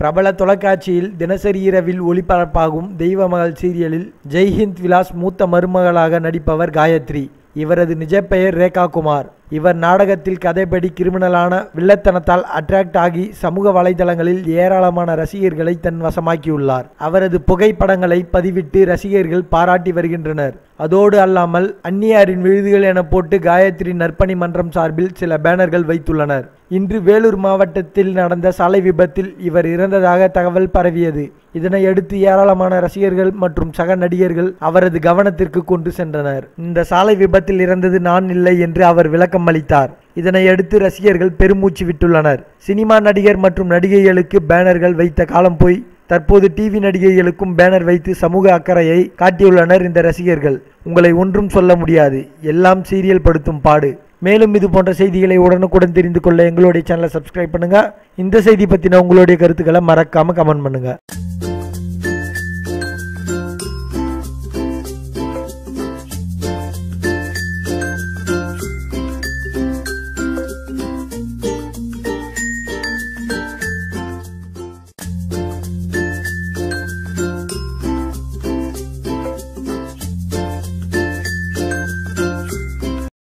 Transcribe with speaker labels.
Speaker 1: பிரபல தொலைக்காட்சியில் தினசரி இரவில் ஒளிபரப்பாகும் தெய்வ மகள் சீரியலில் ஜெய்ஹிந்த் விலாஸ் மூத்த மருமகளாக நடிப்பவர் காயத்ரி இவரது நிஜ பெயர் ரேகா குமார் இவர் நாடகத்தில் கதைப்படி கிரிமினலான வில்லத்தனத்தால் அட்ராக்ட் ஆகி சமூக வலைதளங்களில் ஏராளமான ரசிகர்களை தன் வசமாக்கியுள்ளார் அவரது புகைப்படங்களை பதிவிட்டு ரசிகர்கள் பாராட்டி வருகின்றனர் அதோடு அல்லாமல் அந்நியாரின் விழுதுகள் என போட்டு காயத்ரி நற்பணி மன்றம் சார்பில் சில பேனர்கள் வைத்துள்ளனர் இன்று வேலூர் மாவட்டத்தில் நடந்த சாலை விபத்தில் இவர் இறந்ததாக தகவல் பரவியது இதனையடுத்து ஏராளமான ரசிகர்கள் மற்றும் சக நடிகர்கள் அவரது கவனத்திற்கு கொண்டு சென்றனர் இந்த சாலை விபத்தில் இறந்தது நான் இல்லை என்று அவர் விளக்கம் அளித்தார் இதனையடுத்து ரசிகர்கள் பெருமூச்சு விட்டுள்ளனர் சினிமா நடிகர் மற்றும் நடிகைகளுக்கு பேனர்கள் வைத்த காலம் போய் தற்போது டிவி நடிகைகளுக்கும் பேனர் வைத்து சமூக அக்கறையை காட்டியுள்ளனர் இந்த ரசிகர்கள் உங்களை ஒன்றும் சொல்ல முடியாது எல்லாம் சீரியல் படுத்தும் பாடு மேலும் இது போன்ற செய்திகளை உடனுக்குடன் தெரிந்து கொள்ள எங்களுடைய சேனலை சப்ஸ்கிரைப் பண்ணுங்க இந்த செய்தி பற்றின உங்களுடைய கருத்துக்களை மறக்காம கமெண்ட் பண்ணுங்க